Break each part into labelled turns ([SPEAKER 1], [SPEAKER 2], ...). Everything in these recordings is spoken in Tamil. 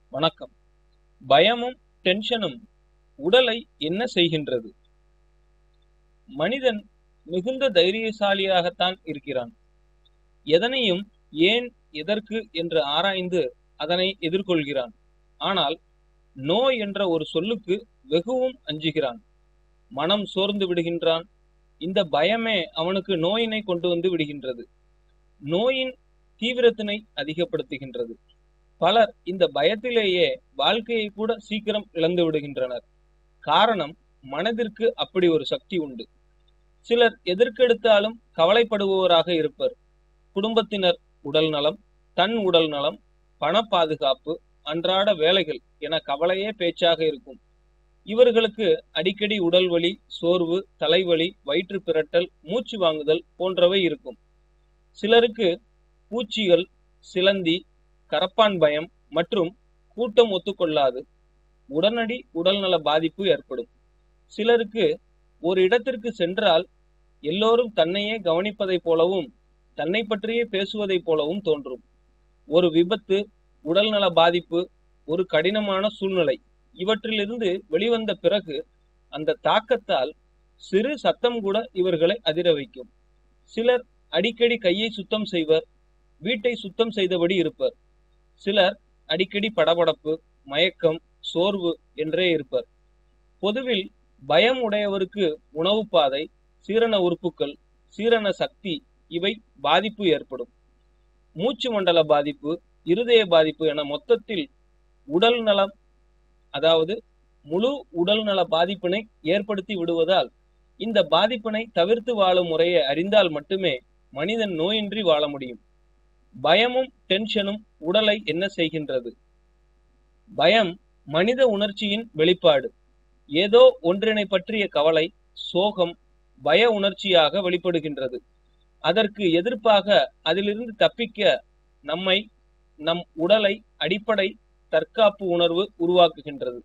[SPEAKER 1] வணக்கம் பயமும் டென்ஷனும் உடலை என்ன செய்கின்றது மனிதன் மிகுந்த தைரியசாலியாகத்தான் இருக்கிறான் எதனையும் ஏன் எதற்கு என்று ஆராய்ந்து அதனை எதிர்கொள்கிறான் ஆனால் நோய் என்ற ஒரு சொல்லுக்கு வெகுவும் அஞ்சுகிறான் மனம் சோர்ந்து விடுகின்றான் இந்த பயமே அவனுக்கு நோயினை கொண்டு வந்து விடுகின்றது நோயின் தீவிரத்தினை அதிகப்படுத்துகின்றது பலர் இந்த பயத்திலேயே வாழ்க்கையை கூட சீக்கிரம் இழந்து விடுகின்றனர் காரணம் மனதிற்கு அப்படி ஒரு சக்தி உண்டு சிலர் எதற்கெடுத்தாலும் கவலைப்படுபவராக இருப்பர் குடும்பத்தினர் உடல் நலம் தன் உடல் நலம் பண பாதுகாப்பு அன்றாட வேலைகள் என கவலையே பேச்சாக இருக்கும் இவர்களுக்கு அடிக்கடி உடல் வலி சோர்வு தலைவலி வயிற்று பிரட்டல் மூச்சு வாங்குதல் போன்றவை இருக்கும் சிலருக்கு பூச்சிகள் சிலந்தி கரப்பான் பயம் மற்றும் கூட்டம் ஒத்துக்கொள்ளாது உடனடி உடல்நல பாதிப்பு ஏற்படும் சிலருக்கு ஒரு இடத்திற்கு சென்றால் எல்லோரும் தன்னையே கவனிப்பதைப் போலவும் தன்னை பற்றியே பேசுவதைப் போலவும் தோன்றும் ஒரு விபத்து உடல்நல பாதிப்பு ஒரு கடினமான சூழ்நிலை இவற்றிலிருந்து வெளிவந்த பிறகு அந்த தாக்கத்தால் சிறு சத்தம் கூட இவர்களை அதிர வைக்கும் சிலர் அடிக்கடி கையை சுத்தம் செய்வர் வீட்டை சுத்தம் செய்தபடி இருப்பர் சிலர் அடிக்கடி படபடப்பு மயக்கம் சோர்வு என்றே இருப்பர் பொதுவில் பயம் உடையவருக்கு உணவு பாதை சீரண உறுப்புகள் சீரண சக்தி இவை பாதிப்பு ஏற்படும் மூச்சு மண்டல பாதிப்பு இருதய பாதிப்பு என மொத்தத்தில் உடல் நலம் அதாவது முழு உடல் நல பாதிப்பினை ஏற்படுத்தி விடுவதால் இந்த பாதிப்பினை தவிர்த்து வாழும் முறையை அறிந்தால் மட்டுமே மனிதன் நோயின்றி வாழ முடியும் பயமும் டென்ஷனும் உடலை என்ன செய்கின்றது பயம் மனித உணர்ச்சியின் வெளிப்பாடு ஏதோ ஒன்றினை பற்றிய கவலை சோகம் பய உணர்ச்சியாக வெளிப்படுகின்றது அதற்கு எதிர்ப்பாக அதிலிருந்து தப்பிக்க நம்மை நம் உடலை அடிப்படை தற்காப்பு உணர்வு உருவாக்குகின்றது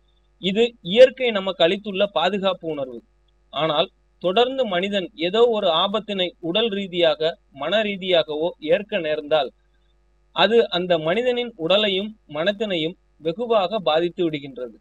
[SPEAKER 1] இது இயற்கை நமக்கு அளித்துள்ள பாதுகாப்பு உணர்வு ஆனால் தொடர்ந்து மனிதன் ஏதோ ஒரு ஆபத்தினை உடல் ரீதியாக மன ரீதியாகவோ ஏற்க நேர்ந்தால் அது அந்த மனிதனின் உடலையும் மனத்தினையும் வெகுவாக பாதித்து விடுகின்றது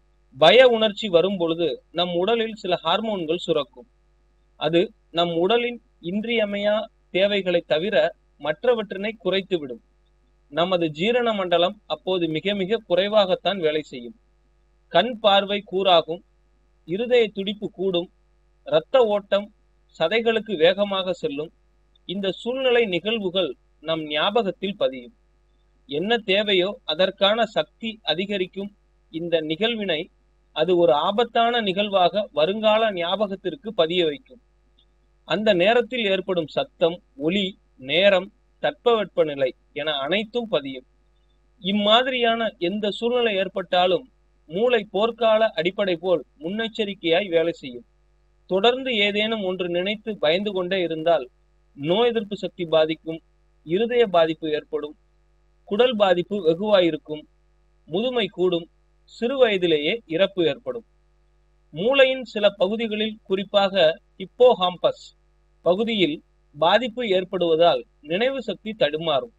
[SPEAKER 1] பய உணர்ச்சி வரும் பொழுது நம் உடலில் சில ஹார்மோன்கள் சுரக்கும் அது நம் உடலின் இன்றியமையா தேவைகளை தவிர மற்றவற்றினை குறைத்துவிடும் நமது ஜீரண மண்டலம் அப்போது மிக மிக குறைவாகத்தான் வேலை செய்யும் கண் பார்வை கூறாகும் இருதய துடிப்பு கூடும் இரத்த ஓட்டம் சதைகளுக்கு வேகமாக செல்லும் இந்த சூழ்நிலை நிகழ்வுகள் நம் ஞாபகத்தில் பதியும் என்ன தேவையோ அதற்கான சக்தி அதிகரிக்கும் இந்த நிகழ்வினை அது ஒரு ஆபத்தான நிகழ்வாக வருங்கால ஞாபகத்திற்கு பதிய வைக்கும் அந்த நேரத்தில் ஏற்படும் சத்தம் ஒலி நேரம் தட்பவெப்பநிலை என அனைத்தும் பதியும் இம்மாதிரியான எந்த சூழ்நிலை ஏற்பட்டாலும் மூளை போர்க்கால அடிப்படை போல் முன்னெச்சரிக்கையாய் வேலை செய்யும் தொடர்ந்து ஏதேனும் ஒன்று நினைத்து பயந்து கொண்டே இருந்தால் நோய் எதிர்ப்பு சக்தி பாதிக்கும் இருதய பாதிப்பு ஏற்படும் குடல் பாதிப்பு வெகுவாயிருக்கும் முதுமை கூடும் சிறு வயதிலேயே இறப்பு ஏற்படும் மூளையின் சில பகுதிகளில் குறிப்பாக ஹிப்போஹாம்பஸ் பகுதியில் பாதிப்பு ஏற்படுவதால் நினைவு சக்தி தடுமாறும்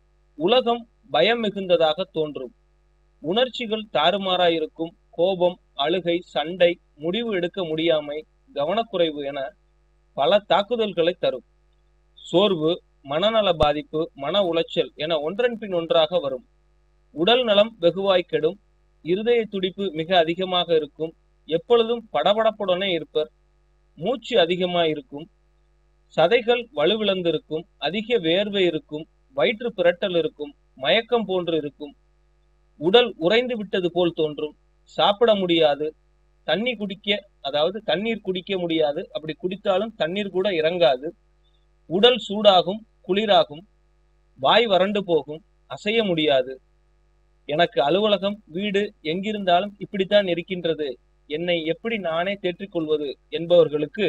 [SPEAKER 1] உலகம் பயம் மிகுந்ததாக தோன்றும் உணர்ச்சிகள் தாறுமாறாயிருக்கும் கோபம் அழுகை சண்டை முடிவு எடுக்க முடியாமை கவனக்குறைவு என பல தாக்குதல்களை தரும் சோர்வு மனநல பாதிப்பு மன உளைச்சல் என ஒன்றன் பின் ஒன்றாக வரும் உடல் நலம் வெகுவாய் கெடும் இருதய துடிப்பு மிக அதிகமாக இருக்கும் எப்பொழுதும் படபடப்புடனே இருப்பர் மூச்சு அதிகமாக இருக்கும் சதைகள் வலுவிழந்திருக்கும் அதிக வேர்வை இருக்கும் வயிற்று பிரட்டல் இருக்கும் மயக்கம் போன்று இருக்கும் உடல் உறைந்து விட்டது போல் தோன்றும் சாப்பிட முடியாது தண்ணி குடிக்க அதாவது தண்ணீர் குடிக்க முடியாது அப்படி குடித்தாலும் தண்ணீர் கூட இறங்காது உடல் சூடாகும் குளிராகும் வாய் வறண்டு போகும் அசைய முடியாது எனக்கு அலுவலகம் வீடு எங்கிருந்தாலும் இப்படித்தான் இருக்கின்றது என்னை எப்படி நானே தேற்றிக் கொள்வது என்பவர்களுக்கு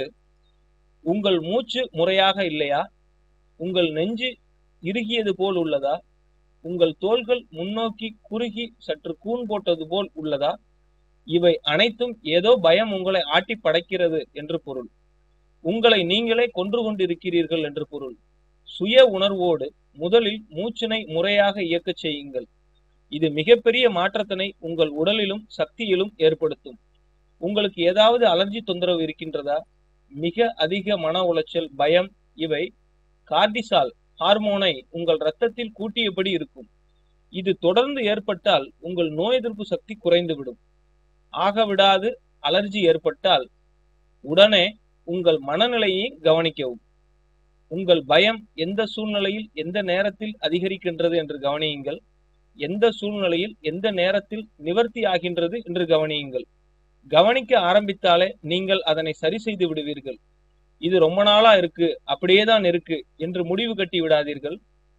[SPEAKER 1] உங்கள் மூச்சு முறையாக இல்லையா உங்கள் நெஞ்சு இறுகியது போல் உள்ளதா உங்கள் தோள்கள் முன்னோக்கி குறுகி சற்று கூன் போட்டது போல் உள்ளதா இவை அனைத்தும் ஏதோ பயம் உங்களை ஆட்டி படைக்கிறது என்று பொருள் உங்களை நீங்களே கொன்று கொண்டிருக்கிறீர்கள் என்று பொருள் சுய உணர்வோடு முதலில் மூச்சினை முறையாக இயக்கச் செய்யுங்கள் இது மிகப்பெரிய மாற்றத்தினை உங்கள் உடலிலும் சக்தியிலும் ஏற்படுத்தும் உங்களுக்கு ஏதாவது அலர்ஜி தொந்தரவு இருக்கின்றதா மிக அதிக மன உளைச்சல் பயம் இவை கார்டிசால் ஹார்மோனை உங்கள் ரத்தத்தில் கூட்டியபடி இருக்கும் இது தொடர்ந்து ஏற்பட்டால் உங்கள் நோய் எதிர்ப்பு சக்தி குறைந்துவிடும் ஆக விடாது அலர்ஜி ஏற்பட்டால் உடனே உங்கள் மனநிலையை கவனிக்கவும் உங்கள் பயம் எந்த சூழ்நிலையில் எந்த நேரத்தில் அதிகரிக்கின்றது என்று கவனியுங்கள் எந்த சூழ்நிலையில் எந்த நேரத்தில் நிவர்த்தி ஆகின்றது என்று கவனியுங்கள் கவனிக்க ஆரம்பித்தாலே நீங்கள் அதனை சரி செய்து விடுவீர்கள் இது ரொம்ப நாளா இருக்கு அப்படியே தான் இருக்கு என்று முடிவு கட்டி விடாதீர்கள்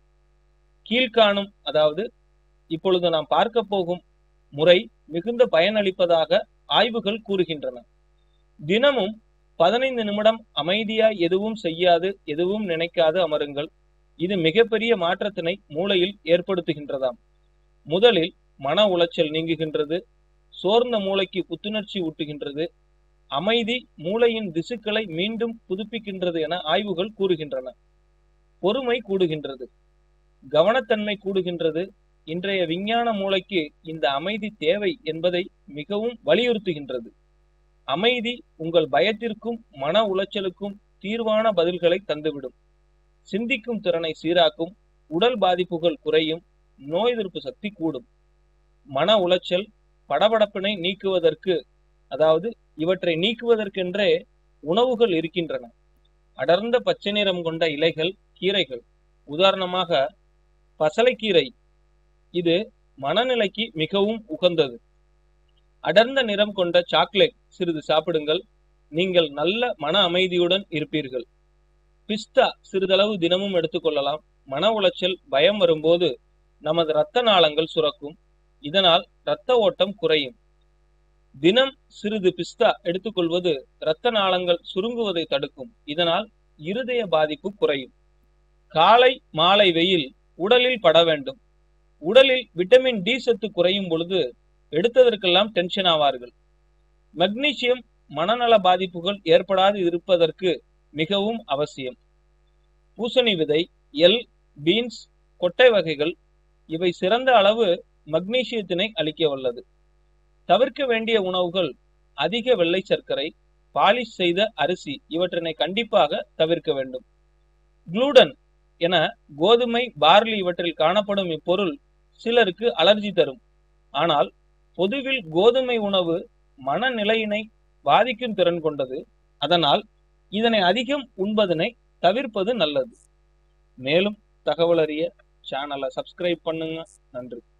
[SPEAKER 1] கீழ்காணும் அதாவது இப்பொழுது நாம் பார்க்க போகும் முறை மிகுந்த பயனளிப்பதாக ஆய்வுகள் கூறுகின்றன தினமும் பதினைந்து நிமிடம் அமைதியாய் எதுவும் செய்யாது எதுவும் நினைக்காது அமருங்கள் இது மிகப்பெரிய மாற்றத்தினை மூளையில் ஏற்படுத்துகின்றதாம் முதலில் மன உளைச்சல் நீங்குகின்றது சோர்ந்த மூளைக்கு புத்துணர்ச்சி ஊட்டுகின்றது அமைதி மூளையின் திசுக்களை மீண்டும் புதுப்பிக்கின்றது என ஆய்வுகள் கூறுகின்றன பொறுமை கூடுகின்றது கவனத்தன்மை கூடுகின்றது இன்றைய விஞ்ஞான மூளைக்கு இந்த அமைதி தேவை என்பதை மிகவும் வலியுறுத்துகின்றது அமைதி உங்கள் பயத்திற்கும் மன உளைச்சலுக்கும் தீர்வான பதில்களை தந்துவிடும் சிந்திக்கும் திறனை சீராக்கும் உடல் பாதிப்புகள் குறையும் நோய் எதிர்ப்பு சக்தி கூடும் மன உளைச்சல் படபடப்பினை நீக்குவதற்கு அதாவது இவற்றை நீக்குவதற்கென்றே உணவுகள் இருக்கின்றன அடர்ந்த பச்சை நிறம் கொண்ட இலைகள் கீரைகள் உதாரணமாக பசலைக்கீரை இது மனநிலைக்கு மிகவும் உகந்தது அடர்ந்த நிறம் கொண்ட சாக்லேட் சிறிது சாப்பிடுங்கள் நீங்கள் நல்ல மன அமைதியுடன் இருப்பீர்கள் பிஸ்தா சிறிதளவு தினமும் எடுத்துக்கொள்ளலாம் மன உளைச்சல் பயம் வரும்போது நமது இரத்த நாளங்கள் சுரக்கும் இதனால் இரத்த ஓட்டம் குறையும் தினம் சிறிது பிஸ்தா எடுத்துக்கொள்வது இரத்த நாளங்கள் சுருங்குவதை தடுக்கும் இதனால் இருதய பாதிப்பு குறையும் காலை மாலை வெயில் உடலில் பட வேண்டும் உடலில் விட்டமின் டி சத்து குறையும் பொழுது எடுத்ததற்கெல்லாம் டென்ஷன் ஆவார்கள் மெக்னீசியம் மனநல பாதிப்புகள் ஏற்படாது இருப்பதற்கு மிகவும் அவசியம் பூசணி விதை எல் பீன்ஸ் கொட்டை வகைகள் இவை சிறந்த அளவு மக்னீசியத்தினை அளிக்க வல்லது தவிர்க்க வேண்டிய உணவுகள் அதிக வெள்ளை சர்க்கரை பாலிஷ் செய்த அரிசி இவற்றினை கண்டிப்பாக தவிர்க்க வேண்டும் குளூடன் என கோதுமை பார்லி இவற்றில் காணப்படும் இப்பொருள் சிலருக்கு அலர்ஜி தரும் ஆனால் பொதுவில் கோதுமை உணவு மனநிலையினை பாதிக்கும் திறன் கொண்டது அதனால் இதனை அதிகம் உண்பதனை தவிர்ப்பது நல்லது மேலும் தகவல் அறிய சேனலை சப்ஸ்கிரைப் பண்ணுங்க நன்றி